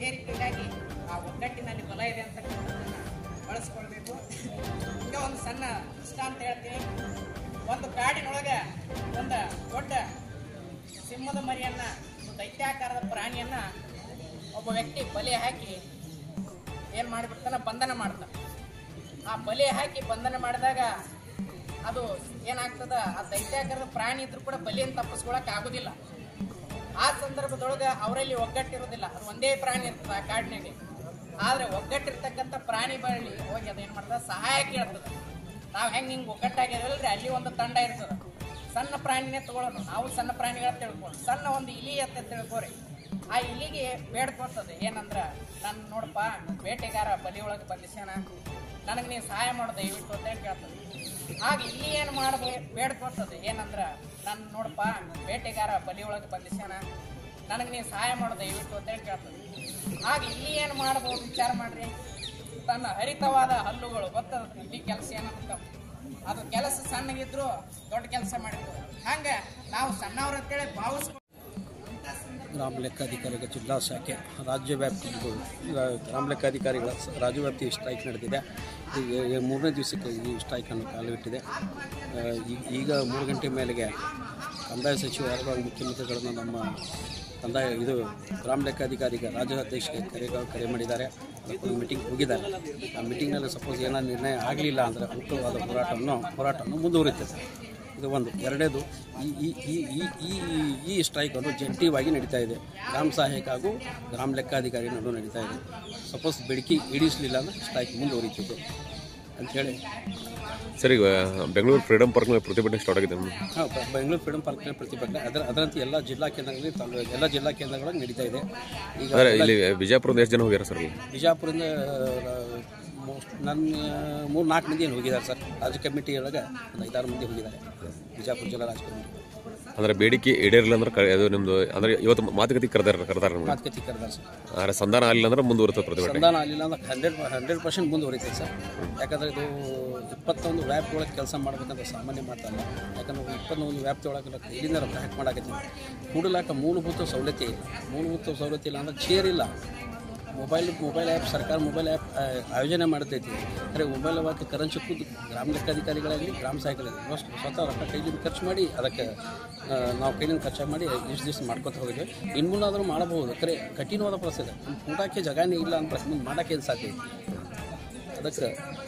ಇದೇ ರೀತಿಯಾಗಿ ಆ ಒಗ್ಗಟ್ಟಿನಲ್ಲಿ ಬಲ ಇದೆ ಅಂತಕ್ಕಂಥದ್ದನ್ನ ಬಳಸ್ಕೊಳ್ಬೇಕು ಈಗ ಒಂದು ಸಣ್ಣ ದೃಷ್ಟಾಂತ ಹೇಳ್ತೀನಿ ಒಂದು ಕಾಡಿನೊಳಗೆ ಒಂದು ದೊಡ್ಡ ಸಿಂಹದ ಮರಿಯನ್ನ ಒಂದು ದೈತ್ಯಾಕಾರದ ಪ್ರಾಣಿಯನ್ನ ಒಬ್ಬ ವ್ಯಕ್ತಿ ಬಲಿ ಹಾಕಿ ಏನ್ ಮಾಡಿಬಿಡ್ತಾನ ಬಂಧನ ಮಾಡ್ತಾನೆ ಆ ಬಲಿ ಹಾಕಿ ಬಂಧನ ಮಾಡಿದಾಗ ಅದು ಏನಾಗ್ತದ ಆ ದೈತ್ಯಾಕಾರದ ಪ್ರಾಣಿ ಇದ್ರೂ ಕೂಡ ಬಲಿಯನ್ನು ತಪ್ಪಿಸ್ಕೊಳಕ್ ಆಗುದಿಲ್ಲ ಆ ಸಂದರ್ಭದೊಳಗೆ ಅವರಲ್ಲಿ ಒಗ್ಗಟ್ಟಿರೋದಿಲ್ಲ ಅದು ಒಂದೇ ಪ್ರಾಣಿ ಇರ್ತದೆ ಆ ಕಾಡಿನಾಗೆ ಆದ್ರೆ ಒಗ್ಗಟ್ಟಿರ್ತಕ್ಕಂಥ ಪ್ರಾಣಿ ಬಳಿ ಹೋಗಿ ಅದೇನ್ ಮಾಡ್ತದ ಸಹಾಯ ಕೇಳ್ತದ ನಾವು ಹೆಂಗ್ ಹಿಂಗ್ ಒಗ್ಗಟ್ಟಾಗಿರಲ್ರಿ ಅಲ್ಲಿ ಒಂದು ತಂಡ ಇರ್ತದ ಸಣ್ಣ ಪ್ರಾಣಿನೇ ತಗೊಳ್ಳೋಣ ನಾವು ಸಣ್ಣ ಪ್ರಾಣಿಗಳ ತಿಳ್ಕೊಂಡು ಸಣ್ಣ ಒಂದು ಇಲಿ ಅಂತ ತಿಳ್ಕೊರಿ ಆ ಇಲಿಗೆ ಬೇಡ್ಕೊಳ್ತದೆ ಏನಂದ್ರ ನಾನು ನೋಡಪ್ಪ ಬೇಟೆಗಾರ ಬಲಿ ಒಳಗೆ ಬಂದಿಸ್ಯಾನ ನನಗೆ ನೀವು ಸಹಾಯ ಮಾಡು ದಯವಿಟ್ಟು ಅಂತ ಹೇಳಿ ಕೇಳ್ತದೆ ಆಗ ಇಲ್ಲಿ ಏನು ಮಾಡಬೇ ಬೇಡ್ಕೊಳ್ತದೆ ಏನಂದ್ರ ನಾನು ನೋಡಪ್ಪ ಬೇಟೆಗಾರ ಬಲಿ ಒಳಗೆ ಬಂದಿಸ್ಯಾನ ನನಗೆ ನೀವು ಸಹಾಯ ಮಾಡು ದಯವಿಟ್ಟು ಅಂತ ಹೇಳಿ ಕೇಳ್ತದೆ ಆಗ ಇಲ್ಲಿ ಏನು ಮಾಡ್ಬೋದು ವಿಚಾರ ಮಾಡ್ರಿ ತನ್ನ ಹರಿತವಾದ ಹಲ್ಲುಗಳು ಗೊತ್ತದ ಇಲ್ಲಿ ಕೆಲಸ ಏನಂತ ಅದು ಕೆಲಸ ಸಣ್ಣಗಿದ್ರು ದೊಡ್ಡ ಕೆಲಸ ಮಾಡಿರ್ತದೆ ಹಂಗ ನಾವು ಸಣ್ಣವ್ರ ಅಂತೇಳಿ ಭಾವಿಸ್ಕೊಂಡು ಗ್ರಾಮ ಲೆಕ್ಕಾಧಿಕಾರಿಗಳ ಜಿಲ್ಲಾ ಶಾಖೆ ರಾಜ್ಯ ವ್ಯಾಪ್ತಿ ಇದು ಈಗ ಗ್ರಾಮ ಲೆಕ್ಕಾಧಿಕಾರಿಗಳ ಸ- ರಾಜ್ಯ ವ್ಯಾಪ್ತಿ ಸ್ಟ್ರೈಕ್ ನಡೆದಿದೆ ಈಗ ಈ ಮೂರನೇ ದಿವಸಕ್ಕೆ ಈ ಸ್ಟ್ರೈಕನ್ನು ಕಾಲಿಟ್ಟಿದೆ ಆ, ಈ- ಈಗ ಮೂರು ಗಂಟೆ ಮೇಲೆಗೆ ಕಂದಾಯ ಸಚಿವರು ಮುಖ್ಯಮಂತ್ರಿಗಳನ್ನು ನಮ್ಮ ಕಂದಾಯ ಇದು ಗ್ರಾಮ ಲೆಕ್ಕಾಧಿಕಾರಿಗ ರಾಜ್ಯ ಅಧ್ಯಕ್ಷರಿಗೆ ಕರೆ ಕರೆ ಮಾಡಿದ್ದಾರೆ ಒಂದು ಮೀಟಿಂಗ್ ಹೋಗಿದ್ದಾರೆ ಆ ಮೀಟಿಂಗ್ನಲ್ಲಿ ಸಪೋಸ್ ಏನಾದ್ರು ನಿರ್ಣಯ ಆಗಲಿಲ್ಲ ಅಂದರೆ ಉತ್ತಮವಾದ ಹೋರಾಟವನ್ನು ಹೋರಾಟವನ್ನು ಮುಂದುವರಿತದೆ ಇದು ಒಂದು ಎರಡನೇದು ಈ ಈ ಈ ಈ ಈ ಈ ಸ್ಟ್ರೈಕ್ ಒಂದು ಜಂಟಿಯಾಗಿ ನಡೀತಾ ಇದೆ ಗ್ರಾಮ ಸಹಾಯಕ ಹಾಗೂ ಗ್ರಾಮ ಲೆಕ್ಕಾಧಿಕಾರಿ ನಡುವೆ ನಡೀತಾ ಇದೆ ಸಪೋಸ್ ಬೆಳಕಿ ಈಡಿಸಲಿಲ್ಲ ಅಂದರೆ ಸ್ಟ್ರೈಕ್ ಮುಂದುವರಿತಿದೆ ಅಂಥೇಳಿ ಸರ್ ಈಗ ಬೆಂಗಳೂರು ಫ್ರೀಡಮ್ ಪಾರ್ಕ್ನಲ್ಲಿ ಪ್ರತಿಭಟನೆ ಸ್ಟಾರ್ಟ್ ಆಗಿದೆ ಹಾಂ ಬೆಂಗಳೂರು ಫ್ರೀಡಮ್ ಪಾರ್ಕ್ನ ಪ್ರತಿಭಟನೆ ಅದರ ಅದರಂತೆ ಎಲ್ಲ ಜಿಲ್ಲಾ ಕೇಂದ್ರಗಳಲ್ಲಿ ತಾಲೂ ಎಲ್ಲ ಜಿಲ್ಲಾ ಕೇಂದ್ರಗಳಲ್ಲಿ ನಡೀತಾ ಇದೆ ಈಗ ಅಂದರೆ ಇಲ್ಲಿ ವಿಜಯಪುರದಿಂದ ಎಷ್ಟು ಜನ ಹೋಗ್ಯಾರ ಸರ್ ಇಲ್ಲಿ ಬಿಜಾಪುರದಿಂದ ಮೋಸ್ಟ್ ನನ್ನ ಮೂರು ನಾಲ್ಕು ಮಂದಿ ಏನು ಹೋಗಿದ್ದಾರೆ ಸರ್ ರಾಜ್ಯ ಕಮಿಟಿ ಒಳಗೆ ಒಂದು ಐದಾರು ಮಂದಿ ಹೋಗಿದ್ದಾರೆ ಬಿಜಾಪುರ ಜಿಲ್ಲಾ ರಾಜ್ಯ ಕಮಿಟಿ ಅಂದ್ರೆ ಬೇಡಿಕೆ ಈಡೇರಿಲ್ಲ ಅಂದ್ರೆ ಕ- ಅದು ನಿಮ್ದು ಅಂದ್ರೆ ಇವತ್ತು ಮಾತುಕತೆ ಕರೆದಾರ ಕರೆದಾರ ನಿಮ್ಗೆ ಮಾತುಕತೆ ಕರೆದಾರೆ ಸರ್ ಆದರೆ ಸಂಧಾನ ಆಗಲಿಲ್ಲ ಅಂದ್ರೆ ಮುಂದುವರಿತದೆ ಪ್ರತಿಭಟನೆ ಸಂಧಾನ ಆಗಲಿಲ್ಲ ಅಂದ್ರೆ ಹಂಡ್ರೆಡ್ ಹಂಡ್ರೆಡ್ ಪರ್ಸೆಂಟ್ ಮುಂದುವರಿತೈತೆ ಸರ್ ಯಾಕಂದರೆ ಇದು ಇಪ್ಪತ್ತೊಂದು ವ್ಯಾಪ್ತಿ ಒಳಗೆ ಕೆಲಸ ಮಾಡ್ಬೇಕಂತ ಸಾಮಾನ್ಯ ಮಾತಲ್ಲ ಯಾಕಂದ್ರೆ ಇಪ್ಪತ್ತೊಂದು ವ್ಯಾಪ್ತಿ ಒಳಗೆ ಇಲ್ಲಿಂದ ರೊಕ್ಕ ಹ್ಯಾಕ್ ಮಾಡಾಕತ್ತೀವಿ ಕೂಡಲಾಟ ಮೂಲಭೂತ ಸೌಲಭ್ಯ ಇಲ್ಲ ಮೂಲಭೂತ ಸೌಲಭ್ಯ ಇಲ್ಲ ಅಂದ್ರೆ ಚೇರ್ ಇಲ್ಲ ಮೊಬೈಲ್ ಮೊಬೈಲ್ ಆ್ಯಪ್ ಸರ್ಕಾರ ಮೊಬೈಲ್ ಆ್ಯಪ್ ಆಯೋಜನೆ ಮಾಡ್ತೈತಿ ಅಂದರೆ ಮೊಬೈಲ್ ಅವತ್ತು ಕರೆನ್ಸಿ ಕೂತು ಗ್ರಾಮ ಲೆಕ್ಕಾಧಿಕಾರಿಗಳಾಗಲಿ ಗ್ರಾಮ ಸಹಾಯಕರಾಗಲಿ ಅಷ್ಟು ಸ್ವತಃ ರೊಕ್ಕ ಕೈಲಿಂದ ಖರ್ಚು ಮಾಡಿ ಅದಕ್ಕೆ ಆ, ನಾವು ಕೈಲಿಂದ ಖರ್ಚು ಮಾಡಿ ಇಷ್ಟು ದಿವಸ ಮಾಡ್ಕೊತ ಹೋಗಿದ್ವಿ ಇನ್ನು ಮುನ್ನಾದರೂ ಮಾಡಬಹುದು ಕರೆ ಕಠಿಣವಾದ ಪರಿಸ್ಥಿತಿ ಊಟಕ್ಕೆ ಜಗಾನೇ ಇಲ್ಲ ಅಂತ ಮುಂದೆ ಮಾಡೋಕ್ಕೆ ಏನು ಸಾಧ್ಯ ಐತಿ ಅದಕ್ಕೆ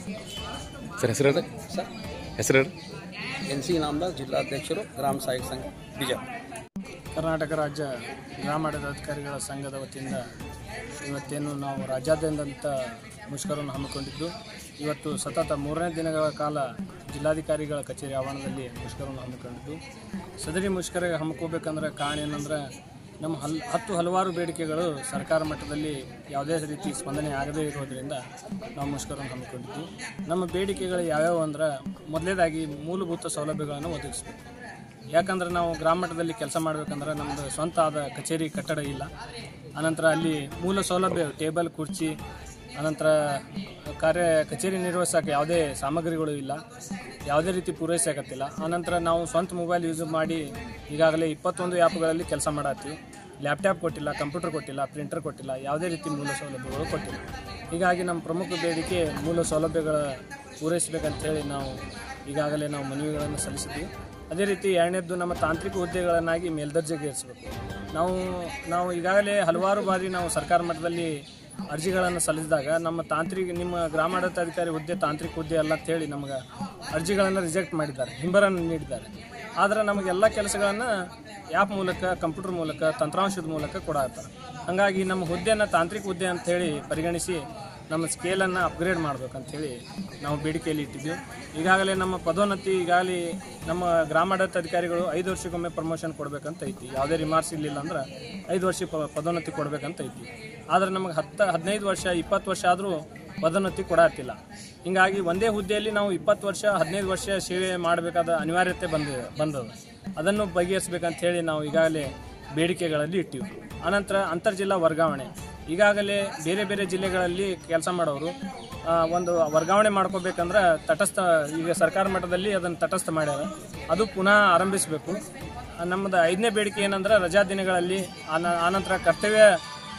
ಸರ್ ಹೆಸರು ಹೇಳಿ ಸರ್ ಹೆಸರು ಹೇಳಿ ಎನ್ ಸಿ ನಾಮದಾಸ್ ಜಿಲ್ಲಾಧ್ಯಕ್ಷರು ಗ್ರಾಮ ಸಹಾಯಕ ಸಂಘ ಬಿಜಾಪುರ ಕರ್ನಾಟಕ ರಾಜ್ಯ ಗ್ರಾಮಾಡಳಿತಾಧಿಕಾರಿಗಳ ಸಂಘದ ವತಿಯಿಂದ ಇವತ್ತೇನು ನಾವು ರಾಜ್ಯಾದ್ಯಂತ ಮುಷ್ಕರವನ್ನು ಹಮ್ಮಿಕೊಂಡಿದ್ದು ಇವತ್ತು ಸತತ ಮೂರನೇ ದಿನಗಳ ಕಾಲ ಜಿಲ್ಲಾಧಿಕಾರಿಗಳ ಕಚೇರಿ ಆವರಣದಲ್ಲಿ ಮುಷ್ಕರವನ್ನು ಹಮ್ಮಿಕೊಂಡಿದ್ದು ಸದರಿ ಮುಷ್ಕರ ಹಮ್ಮಿಕೋಬೇಕಂದ್ರೆ ಕಾರಣ ಏನಂದ್ರೆ ನಮ್ಮ ಹಲ್ ಹತ್ತು ಹಲವಾರು ಬೇಡಿಕೆಗಳು ಸರ್ಕಾರ ಮಟ್ಟದಲ್ಲಿ ಯಾವುದೇ ರೀತಿ ಸ್ಪಂದನೆ ಆಗದೇ ಇರೋದರಿಂದ ನಾವು ಮುಷ್ಕರವನ್ನು ಹಮ್ಮಿಕೊಂಡಿದ್ದು ನಮ್ಮ ಬೇಡಿಕೆಗಳು ಯಾವ್ಯಾವು ಅಂದ್ರೆ ಮೊದಲೇದಾಗಿ ಮೂಲಭೂತ ಸೌಲಭ್ಯಗಳನ್ನು ಒದಗಿಸಬೇಕು ಯಾಕಂದ್ರೆ ನಾವು ಗ್ರಾಮ ಮಟ್ಟದಲ್ಲಿ ಕೆಲಸ ಮಾಡಬೇಕಂದ್ರೆ ನಮ್ಮದು ಸ್ವಂತ ಆದ ಕಚೇರಿ ಕಟ್ಟಡ ಇಲ್ಲ ಅನಂತರ ಅಲ್ಲಿ ಮೂಲ ಸೌಲಭ್ಯ ಟೇಬಲ್ ಕುರ್ಚಿ ಅನಂತರ ಕಾರ್ಯ ಕಚೇರಿ ನಿರ್ವಹಿಸೋಕೆ ಯಾವುದೇ ಸಾಮಗ್ರಿಗಳು ಇಲ್ಲ ಯಾವುದೇ ರೀತಿ ಪೂರೈಸಕತ್ತಿಲ್ಲ ಆನಂತರ ನಾವು ಸ್ವಂತ ಮೊಬೈಲ್ ಯೂಸ್ ಮಾಡಿ ಈಗಾಗಲೇ ಇಪ್ಪತ್ತೊಂದು ಆ್ಯಪ್ಗಳಲ್ಲಿ ಕೆಲಸ ಮಾಡತ್ತೀವಿ ಲ್ಯಾಪ್ಟಾಪ್ ಕೊಟ್ಟಿಲ್ಲ ಕಂಪ್ಯೂಟರ್ ಕೊಟ್ಟಿಲ್ಲ ಪ್ರಿಂಟರ್ ಕೊಟ್ಟಿಲ್ಲ ಯಾವುದೇ ರೀತಿ ಮೂಲ ಸೌಲಭ್ಯಗಳು ಕೊಟ್ಟಿಲ್ಲ ಹೀಗಾಗಿ ನಮ್ಮ ಪ್ರಮುಖ ಬೇಡಿಕೆ ಮೂಲ ಸೌಲಭ್ಯಗಳ ಪೂರೈಸಬೇಕಂತೇಳಿ ನಾವು ಈಗಾಗಲೇ ನಾವು ಮನವಿಗಳನ್ನು ಸಲ್ಲಿಸಿದ್ವಿ ಅದೇ ರೀತಿ ಎರಡನೇದ್ದು ನಮ್ಮ ತಾಂತ್ರಿಕ ಹುದ್ದೆಗಳನ್ನಾಗಿ ಮೇಲ್ದರ್ಜೆಗೆ ಏರಿಸಬೇಕು ನಾವು ನಾವು ಈಗಾಗಲೇ ಹಲವಾರು ಬಾರಿ ನಾವು ಸರ್ಕಾರ ಮಟ್ಟದಲ್ಲಿ ಅರ್ಜಿಗಳನ್ನು ಸಲ್ಲಿಸಿದಾಗ ನಮ್ಮ ತಾಂತ್ರಿಕ ನಿಮ್ಮ ಗ್ರಾಮಾಡಳಿತಾಧಿಕಾರಿ ಹುದ್ದೆ ತಾಂತ್ರಿಕ ಹುದ್ದೆ ಅಲ್ಲ ಅಂತೇಳಿ ನಮಗೆ ಅರ್ಜಿಗಳನ್ನು ರಿಜೆಕ್ಟ್ ಮಾಡಿದ್ದಾರೆ ಹಿಂಬರನ್ನು ನೀಡಿದ್ದಾರೆ ಆದರೆ ನಮಗೆಲ್ಲ ಕೆಲಸಗಳನ್ನು ಆ್ಯಪ್ ಮೂಲಕ ಕಂಪ್ಯೂಟರ್ ಮೂಲಕ ತಂತ್ರಾಂಶದ ಮೂಲಕ ಕೊಡತ್ತಾರೆ ಹಾಗಾಗಿ ನಮ್ಮ ಹುದ್ದೆಯನ್ನು ತಾಂತ್ರಿಕ ಹುದ್ದೆ ಅಂತೇಳಿ ಪರಿಗಣಿಸಿ ನಮ್ಮ ಸ್ಕೇಲನ್ನು ಅಪ್ಗ್ರೇಡ್ ಮಾಡ್ಬೇಕಂತೇಳಿ ನಾವು ಬೇಡಿಕೆಯಲ್ಲಿ ಇಟ್ಟಿದ್ವಿ ಈಗಾಗಲೇ ನಮ್ಮ ಪದೋನ್ನತಿ ಈಗಾಗಲೇ ನಮ್ಮ ಗ್ರಾಮಾಡಳಿತ ಅಧಿಕಾರಿಗಳು ಐದು ವರ್ಷಕ್ಕೊಮ್ಮೆ ಪ್ರಮೋಷನ್ ಕೊಡಬೇಕಂತ ಐತಿ ಯಾವುದೇ ರಿಮಾರ್ಕ್ಸ್ ಇರಲಿಲ್ಲ ಅಂದ್ರೆ ಐದು ವರ್ಷ ಪ- ಪದೋನ್ನತಿ ಕೊಡಬೇಕಂತ ಐತಿ ಆದರೆ ನಮಗೆ ಹತ್ತು ಹದಿನೈದು ವರ್ಷ ಇಪ್ಪತ್ತು ವರ್ಷ ಆದರೂ ಪದೋನ್ನತಿ ಕೊಡತ್ತಿಲ್ಲ ಹಿಂಗಾಗಿ ಒಂದೇ ಹುದ್ದೆಯಲ್ಲಿ ನಾವು ಇಪ್ಪತ್ತು ವರ್ಷ ಹದಿನೈದು ವರ್ಷ ಸೇವೆ ಮಾಡಬೇಕಾದ ಅನಿವಾರ್ಯತೆ ಬಂದಿದೆ ಬಂದದ ಅದನ್ನು ಬಗೆಹರಿಸ್ಬೇಕಂತ ಹೇಳಿ ನಾವು ಈಗಾಗಲೇ ಬೇಡಿಕೆಗಳಲ್ಲಿ ಇಟ್ಟಿವಿ ಅನಂತರ ಅಂತರ್ಜಿಲ್ಲಾ ವರ್ಗಾವಣೆ ಈಗಾಗಲೇ ಬೇರೆ ಬೇರೆ ಜಿಲ್ಲೆಗಳಲ್ಲಿ ಕೆಲಸ ಮಾಡೋರು ಆ, ಒಂದು ವರ್ಗಾವಣೆ ಮಾಡ್ಕೋಬೇಕಂದ್ರೆ ತಟಸ್ಥ ಈಗ ಸರ್ಕಾರ ಮಟ್ಟದಲ್ಲಿ ಅದನ್ನು ತಟಸ್ಥ ಮಾಡ್ಯಾರ ಅದು ಪುನಃ ಆರಂಭಿಸಬೇಕು ನಮ್ಮದು ಐದನೇ ಬೇಡಿಕೆ ಏನಂದ್ರೆ ರಜಾ ದಿನಗಳಲ್ಲಿ ಆನ ಆನಂತರ ಕರ್ತವ್ಯ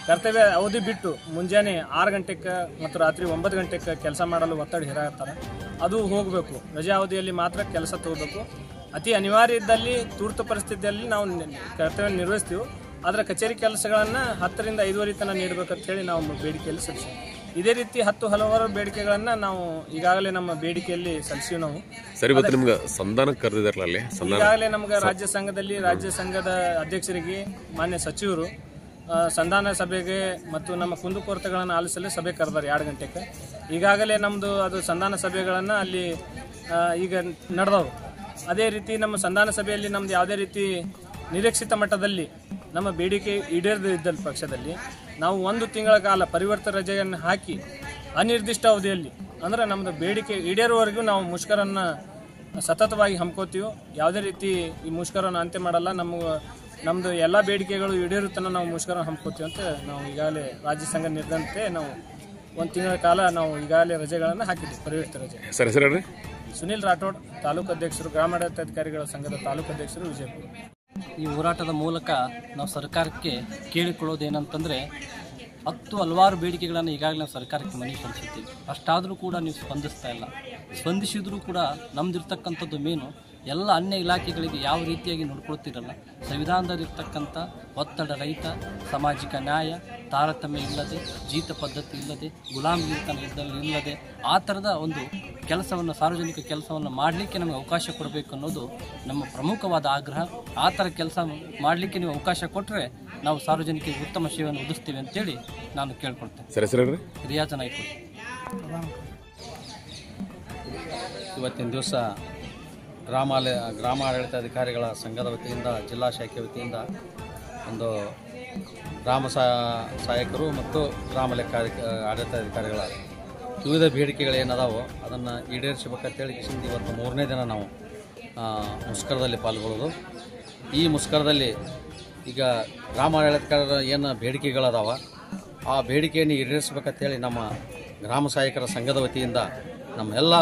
ಕರ್ತವ್ಯ ಅವಧಿ ಬಿಟ್ಟು ಮುಂಜಾನೆ ಆರು ಗಂಟೆಗೆ ಮತ್ತು ರಾತ್ರಿ ಒಂಬತ್ತು ಗಂಟೆಗೆ ಕೆಲಸ ಮಾಡಲು ಒತ್ತಡ ಹೇರಾಗ್ತಾರೆ ಅದು ಹೋಗಬೇಕು ರಜೆ ಅವಧಿಯಲ್ಲಿ ಮಾತ್ರ ಕೆಲಸ ತಗೋಬೇಕು ಅತಿ ಅನಿವಾರ್ಯ ಇದ್ದಲ್ಲಿ ತುರ್ತು ಪರಿಸ್ಥಿತಿಯಲ್ಲಿ ನಾವು ನಿ- ಕರ್ತವ್ಯ ನಿರ್ವಹಿಸ್ತೀವಿ ಆದರೆ ಕಚೇರಿ ಕೆಲಸಗಳನ್ನು ಹತ್ತರಿಂದ ಐದುವರೆ ತನಕ ನೀಡಬೇಕಂತ ಹೇಳಿ ನಾವು ಬೇಡಿಕೆಯಲ್ಲಿ ಸಲ್ಲಿಸ್ತೀವಿ ಇದೇ ರೀತಿ ಹತ್ತು ಹಲವಾರು ಬೇಡಿಕೆಗಳನ್ನು ನಾವು ಈಗಾಗಲೇ ನಮ್ಮ ಬೇಡಿಕೆಯಲ್ಲಿ ಸಲ್ಲಿಸಿವಿ ನಾವು ಸರಿ ಇವತ್ತು ನಿಮ್ಗೆ ಸಂಧಾನಕ್ಕೆ ಕರೆದಿದ್ದಾರಲ್ಲ ಅಲ್ಲಿ ಸಂಧಾನ ಈಗಾಗಲೇ ನಮ್ಗೆ ರಾಜ್ಯ ಸಂಘದಲ್ಲಿ ರಾಜ್ಯ ಸಂಘದ ಅಧ್ಯಕ್ಷರಿಗೆ ಮಾನ್ಯ ಸಚಿವರು ಆ, ಸಂಧಾನ ಸಭೆಗೆ ಮತ್ತು ನಮ್ಮ ಕುಂದುಕೊರತೆಗಳನ್ನು ಆಲಿಸಲು ಸಭೆ ಕರೆದಾರೆ ಎರಡು ಗಂಟೆಗೆ ಈಗಾಗಲೇ ನಮ್ಮದು ಅದು ಸಂಧಾನ ಸಭೆಗಳನ್ನು ಅಲ್ಲಿ ಆ, ಈಗ ನಡೆದವು ಅದೇ ರೀತಿ ನಮ್ಮ ಸಂಧಾನ ಸಭೆಯಲ್ಲಿ ನಮ್ದು ಯಾವುದೇ ರೀತಿ ನಿರೀಕ್ಷಿತ ಮಟ್ಟದಲ್ಲಿ ನಮ್ಮ ಬೇಡಿಕೆ ಈಡೇರದೇ ಇದ್ದ ಪಕ್ಷದಲ್ಲಿ ನಾವು ಒಂದು ತಿಂಗಳ ಕಾಲ ಪರಿವರ್ತ ರಜೆಯನ್ನು ಹಾಕಿ ಅನಿರ್ದಿಷ್ಟ ಅವಧಿಯಲ್ಲಿ ಅಂದರೆ ನಮ್ಮದು ಬೇಡಿಕೆ ಈಡೇರುವವರೆಗೂ ನಾವು ಮುಷ್ಕರನ್ನ ಸತತವಾಗಿ ಹಮ್ಕೋತೀವಿ ಯಾವುದೇ ರೀತಿ ಈ ಮುಷ್ಕರವನ್ನು ಅಂತ್ಯ ಮಾಡಲ್ಲ ನಮ್ಮ ನಮ್ಮದು ಎಲ್ಲ ಬೇಡಿಕೆಗಳು ಈಡೇರುತ್ತನ ನಾವು ಮುಷ್ಕರ ಹಮ್ಕೋತೀವಿ ಅಂತ ನಾವು ಈಗಾಗಲೇ ರಾಜ್ಯ ಸಂಘ ನಿರ್ಧಂತೆ ನಾವು ಒಂದು ತಿಂಗಳ ಕಾಲ ನಾವು ಈಗಾಗಲೇ ರಜೆಗಳನ್ನು ಹಾಕಿದ್ವಿ ಪರಿವರ್ತ ರಜೆ ಸರ್ ಹೆಸರು ಹೇಳ್ರಿ ಸುನಿಲ್ ರಾಠೋಡ್ ತಾಲೂಕು ಅಧ್ಯಕ್ಷರು ಗ್ರಾಮಾಡಳಿತಾಧಿಕಾರಿಗಳ ಸಂಘದ ತಾಲೂಕು ಅಧ್ಯಕ್ಷರು ವಿಜಯಪುರ ಈ ಹೋರಾಟದ ಮೂಲಕ ನಾವು ಸರ್ಕಾರಕ್ಕೆ ಕೇಳಿಕೊಳ್ಳೋದೇನಂತಂದರೆ ಹತ್ತು ಹಲವಾರು ಬೇಡಿಕೆಗಳನ್ನು ಈಗಾಗಲೇ ನಾವು ಸರ್ಕಾರಕ್ಕೆ ಮನವಿ ಸಲ್ಲಿಸುತ್ತೀವಿ ಅಷ್ಟಾದರೂ ಕೂಡ ನೀವು ಸ್ಪಂದಿಸ್ತಾ ಇಲ್ಲ ಸ್ಪಂದಿಸಿದರೂ ಕೂಡ ನಮ್ದಿರ್ತಕ್ಕಂಥದ್ದು ಮೇನು ಎಲ್ಲ ಅನ್ಯ ಇಲಾಖೆಗಳಿಗೆ ಯಾವ ರೀತಿಯಾಗಿ ನೋಡ್ಕೊಳ್ತಿರಲ್ಲ ಸಂವಿಧಾನದಲ್ಲಿರ್ತಕ್ಕಂಥ ಒತ್ತಡ ರಹಿತ ಸಾಮಾಜಿಕ ನ್ಯಾಯ ತಾರತಮ್ಯ ಇಲ್ಲದೆ ಜೀತ ಪದ್ಧತಿ ಇಲ್ಲದೆ ಗುಲಾಮಗಿರಿತನ ಇದ್ದಲ್ಲಿ ಇಲ್ಲದೆ ಆ ಥರದ ಒಂದು ಕೆಲಸವನ್ನು ಸಾರ್ವಜನಿಕ ಕೆಲಸವನ್ನು ಮಾಡಲಿಕ್ಕೆ ನಮಗೆ ಅವಕಾಶ ಕೊಡಬೇಕು ಅನ್ನೋದು ನಮ್ಮ ಪ್ರಮುಖವಾದ ಆಗ್ರಹ ಆ ಥರ ಕೆಲಸ ಮಾಡಲಿಕ್ಕೆ ನೀವು ಅವಕಾಶ ಕೊಟ್ಟರೆ ನಾವು ಸಾರ್ವಜನಿಕರಿಗೆ ಉತ್ತಮ ಸೇವೆಯನ್ನು ಒದಗಿಸ್ತೀವಿ ಅಂತೇಳಿ ನಾನು ಕೇಳ್ಕೊಳ್ತೇನೆ ಸರ್ ಹೆಸರು ಹೇಳ್ರಿ ರಿಯಾಜ ನಾಯ್ಕರು ಇವತ್ತಿನ ದಿವಸ ಗ್ರಾಮಾಲ ಗ್ರಾಮ ಆಡಳಿತಾಧಿಕಾರಿಗಳ ಸಂಘದ ವತಿಯಿಂದ ಜಿಲ್ಲಾ ಶಾಖೆ ವತಿಯಿಂದ ಒಂದು ಗ್ರಾಮ ಸಾ ಸಹಾಯಕರು ಮತ್ತು ಗ್ರಾಮ ಲೆಕ್ಕ ಆಡಳಿತಾಧಿಕಾರಿಗಳ ವಿವಿಧ ಬೇಡಿಕೆಗಳು ಏನದಾವೋ ಅದನ್ನು ಈಡೇರಿಸಬೇಕಂತೇಳಿ ಕಿಶಿಂದ ಇವತ್ತು ಮೂರನೇ ದಿನ ನಾವು ಆ, ಮುಷ್ಕರದಲ್ಲಿ ಪಾಲ್ಗೊಳ್ಳೋದು ಈ ಮುಷ್ಕರದಲ್ಲಿ ಈಗ ಗ್ರಾಮ ಆಡಳಿತಗಾರರ ಏನು ಬೇಡಿಕೆಗಳದಾವ ಆ ಬೇಡಿಕೆಯನ್ನು ಈಡೇರಿಸಬೇಕಂತೇಳಿ ನಮ್ಮ ಗ್ರಾಮ ಸಹಾಯಕರ ಸಂಘದ ವತಿಯಿಂದ ನಮ್ಮ ಎಲ್ಲ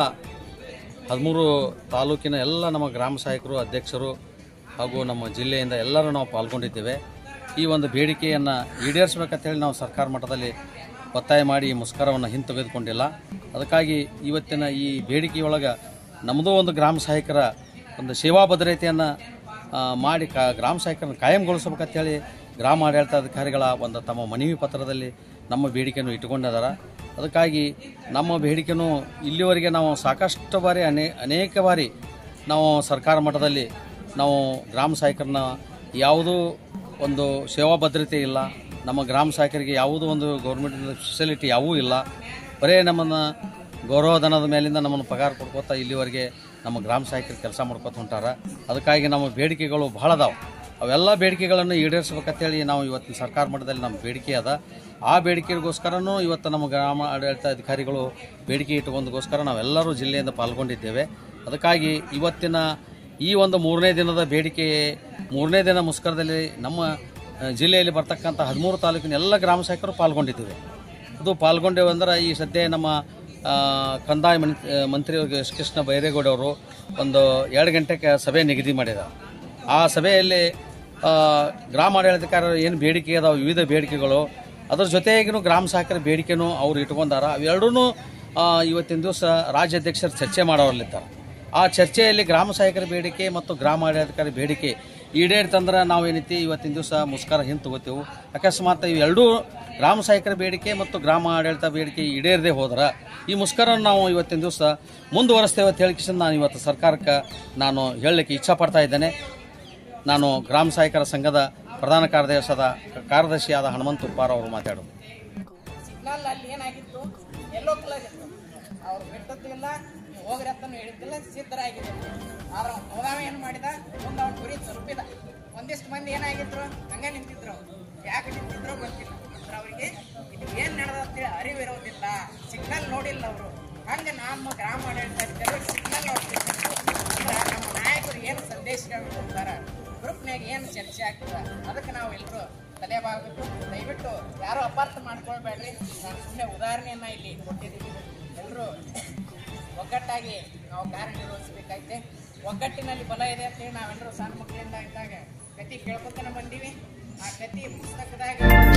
ಹದಿಮೂರು ತಾಲೂಕಿನ ಎಲ್ಲ ನಮ್ಮ ಗ್ರಾಮ ಸಹಾಯಕರು ಅಧ್ಯಕ್ಷರು ಹಾಗೂ ನಮ್ಮ ಜಿಲ್ಲೆಯಿಂದ ಎಲ್ಲರೂ ನಾವು ಪಾಲ್ಗೊಂಡಿದ್ದೇವೆ ಈ ಒಂದು ಬೇಡಿಕೆಯನ್ನು ಈಡೇರಿಸಬೇಕಂತೇಳಿ ನಾವು ಸರ್ಕಾರ ಮಟ್ಟದಲ್ಲಿ ಒತ್ತಾಯ ಮಾಡಿ ಈ ಮುಷ್ಕರವನ್ನು ಹಿಂತೆಗೆದುಕೊಂಡಿಲ್ಲ ಅದಕ್ಕಾಗಿ ಇವತ್ತಿನ ಈ ಬೇಡಿಕೆಯೊಳಗೆ ನಮ್ಮದೂ ಒಂದು ಗ್ರಾಮ ಸಹಾಯಕರ ಒಂದು ಸೇವಾ ಭದ್ರತೆಯನ್ನು ಆ, ಮಾಡಿ ಕಾ ಗ್ರಾಮ ಸಹಾಯಕರನ್ನು ಕಾಯಂಗೊಳಿಸ್ಬೇಕಂತೇಳಿ ಗ್ರಾಮ ಆಡಳಿತಾಧಿಕಾರಿಗಳ ಒಂದು ತಮ್ಮ ಮನವಿ ಪತ್ರದಲ್ಲಿ ನಮ್ಮ ಬೇಡಿಕೆಯನ್ನು ಇಟ್ಟುಕೊಂಡಿದ್ದಾರೆ ಅದಕ್ಕಾಗಿ ನಮ್ಮ ಬೇಡಿಕೆನೂ ಇಲ್ಲಿವರೆಗೆ ನಾವು ಸಾಕಷ್ಟು ಬಾರಿ ಅನೇ ಅನೇಕ ಬಾರಿ ನಾವು ಸರ್ಕಾರ ಮಟ್ಟದಲ್ಲಿ ನಾವು ಗ್ರಾಮ ಸಹಾಯಕರನ್ನ ಯಾವುದೂ ಒಂದು ಸೇವಾ ಭದ್ರತೆ ಇಲ್ಲ ನಮ್ಮ ಗ್ರಾಮ ಸಹಾಯಕರಿಗೆ ಯಾವುದೂ ಒಂದು ಗೌರ್ಮೆಂಟ್ ಫೆಸಿಲಿಟಿ ಯಾವೂ ಇಲ್ಲ ಬರೇ ನಮ್ಮನ್ನು ಗೌರವಧನದ ಮೇಲಿಂದ ನಮ್ಮನ್ನು ಪಗಾರ ಕೊಡ್ಕೋತಾ ಇಲ್ಲಿವರೆಗೆ ನಮ್ಮ ಗ್ರಾಮ ಸಹಾಯಕರು ಕೆಲಸ ಮಾಡ್ಕೊತ ಹೊಂಟಾರ ಅದಕ್ಕಾಗಿ ನಮ್ಮ ಬೇಡಿಕೆಗಳು ಭಾಳ ಅದಾವೆ ಅವೆಲ್ಲ ಬೇಡಿಕೆಗಳನ್ನು ಈಡೇರಿಸ್ಬೇಕಂತೇಳಿ ನಾವು ಇವತ್ತಿನ ಸರ್ಕಾರ ಮಟ್ಟದಲ್ಲಿ ನಮ್ಮ ಬೇಡಿಕೆ ಅದ ಆ ಬೇಡಿಕೆಗೋಸ್ಕರನೂ ಇವತ್ತು ನಮ್ಮ ಗ್ರಾಮ ಆಡಳಿತಾಧಿಕಾರಿಗಳು ಬೇಡಿಕೆ ಇಟ್ಟುಕೊಂದಗೋಸ್ಕರ ನಾವೆಲ್ಲರೂ ಜಿಲ್ಲೆಯಿಂದ ಪಾಲ್ಗೊಂಡಿದ್ದೇವೆ ಅದಕ್ಕಾಗಿ ಇವತ್ತಿನ ಈ ಒಂದು ಮೂರನೇ ದಿನದ ಬೇಡಿಕೆ ಮೂರನೇ ದಿನ ಮುಷ್ಕರದಲ್ಲಿ ನಮ್ಮ ಆ, ಜಿಲ್ಲೆಯಲ್ಲಿ ಬರ್ತಕ್ಕಂಥ ಹದಿಮೂರು ತಾಲೂಕಿನ ಎಲ್ಲ ಗ್ರಾಮ ಸಹಾಯಕರು ಪಾಲ್ಗೊಂಡಿದ್ದೇವೆ ಅದು ಪಾಲ್ಗೊಂಡೇವು ಅಂದ್ರೆ ಈ ಸದ್ಯ ನಮ್ಮ ಆ, ಕಂದಾಯ ಮನ್ ಮಂತ್ರಿ ಎಸ್ ಕೃಷ್ಣ ಬೈರೇಗೌಡ ಅವರು ಒಂದು ಎರಡು ಗಂಟೆಗೆ ಸಭೆ ನಿಗದಿ ಮಾಡಿದ್ದಾರೆ ಆ ಸಭೆಯಲ್ಲಿ ಆ, ಗ್ರಾಮ ಆಡಳಿತಕಾರರು ಏನು ಬೇಡಿಕೆ ಅದಾವ ವಿವಿಧ ಬೇಡಿಕೆಗಳು ಅದ್ರ ಜೊತೆಗಿನೂ ಗ್ರಾಮ ಸಹಕಾರ ಬೇಡಿಕೆನೂ ಅವ್ರು ಇಟ್ಕೊಂಡಾರ ಅವೆರಡೂ ಇವತ್ತಿನ ದಿವಸ ರಾಜ್ಯಾಧ್ಯಕ್ಷರು ಚರ್ಚೆ ಮಾಡೋರಲ್ಲಿದ್ದಾರೆ ಆ ಚರ್ಚೆಯಲ್ಲಿ ಗ್ರಾಮ ಸಹಾಯಕರ ಬೇಡಿಕೆ ಮತ್ತು ಗ್ರಾಮ ಆಡಳಿತಕಾರಿ ಬೇಡಿಕೆ ಈಡೇರಿತಂದ್ರೆ ನಾವು ಏನೈತಿ ಇವತ್ತಿನ ದಿವಸ ಮುಸ್ಕಾರ ಹಿಂದೆ ತಗೋತೇವೆ ಅಕಸ್ಮಾತ್ ಇವೆರಡೂ ಗ್ರಾಮ ಸಹಾಯಕರ ಬೇಡಿಕೆ ಮತ್ತು ಗ್ರಾಮ ಆಡಳಿತ ಬೇಡಿಕೆ ಈಡೇರದೆ ಹೋದ್ರೆ ಈ ಮುಸ್ಕರ ನಾವು ಇವತ್ತಿನ ದಿವಸ ಮುಂದುವರಿಸ್ತೇವೆ ಅಂತ ಹೇಳಿಕಿಸಿದ ನಾನು ಇವತ್ತು ಸರ್ಕಾರಕ್ಕೆ ನಾನು ಹೇಳಲಿಕ್ಕೆ ಇಚ್ಛಾಪಡ್ತಾ ಇದ್ದೇನೆ ನಾನು ಗ್ರಾಮ ಸಹಾಯಕರ ಸಂಘದ ಪ್ರಧಾನ ಕಾರ್ಯದರ್ಶಿಯಾದ ಕಾರ್ಯದರ್ಶಿಯಾದ ಹನುಮಂತ ಉಪ್ಪಾರ್ ಅವರು ಮಾತಾಡೋದು ಸಿಗ್ನಲ್ ಅಲ್ಲಿ ಏನಾಗಿತ್ತು ಎಲ್ಲೋ ಕಲರ್ ಇತ್ತು ಅವ್ರು ಬಿಟ್ಟದ್ದಿಲ್ಲ ನೀವು ಹೋಗ್ರಿ ಅಂತನೂ ಹೇಳಿದ್ದಿಲ್ಲ ಸಿದ್ಧರಾಗಿದ್ರು ಆದ್ರೆ ಅವ್ನು ಹೋದಾವ ಏನು ಮಾಡಿದ ಮುಂದೆ ಅವ್ನು ಗುರಿ ತಲುಪಿದ ಒಂದಿಷ್ಟು ಮಂದಿ ಏನಾಗಿದ್ರು ಹಂಗೆ ನಿಂತಿದ್ರು ಅವ್ರು. ಯಾಕೆ ನಿಂತಿದ್ರು ಗೊತ್ತಿಲ್ಲ ಅಂದ್ರೆ ಅವರಿಗೆ ಇದು ಏನು ನಡೆದ ಅಂತೇಳಿ ಅರಿವು ಇರೋದಿಲ್ಲ ಸಿಗ್ನಲ್ ನೋಡಿಲ್ಲ ಅವರು ಹಂಗೆ ನಮ್ಮ ಗ್ರಾಮ ಆಡಳಿತಾಧಿಕಾರಿ ಸಿಗ್ನಲ್ ನೋಡ್ತಿದ್ರು ಅಂದ್ರೆ ನಮ್ಮ ನಾಯಕರು ಏನು ಸಂದೇಶಗಳು ಕೊಡ್ತಾರೆ ಗ್ರೂಪ್ನಾಗ ಏನು ಚರ್ಚೆ ಆಗ್ತದೆ ಅದಕ್ಕೆ ನಾವು ಎಲ್ಲರೂ ತಲೆಬಾಗಬೇಕು ದಯವಿಟ್ಟು ಯಾರು ಅಪಾರ್ಥ ಮಾಡ್ಕೊಳ್ಬೇಡ್ರಿ ನಾನು ಸುಮ್ಮನೆ ಉದಾಹರಣೆಯನ್ನ ಇಲ್ಲಿ ಕೊಟ್ಟಿದ್ದೀನಿ ಎಲ್ಲರೂ ಒಗ್ಗಟ್ಟಾಗಿ ನಾವು ಕಾರ್ಯನಿರ್ವಹಿಸಬೇಕಾಯ್ತೆ ಒಗ್ಗಟ್ಟಿನಲ್ಲಿ ಬಲ ಇದೆ ಅಂತೇಳಿ ನಾವೆಲ್ಲರೂ ಸಣ್ಣ ಮಕ್ಕಳಿಂದ ಇದ್ದಾಗ ಕತಿ ಕೇಳ್ಕೊತಾನೆ ಬಂದೀವಿ ಆ ಕತಿ ಪುಸ್ತಕದಾಗ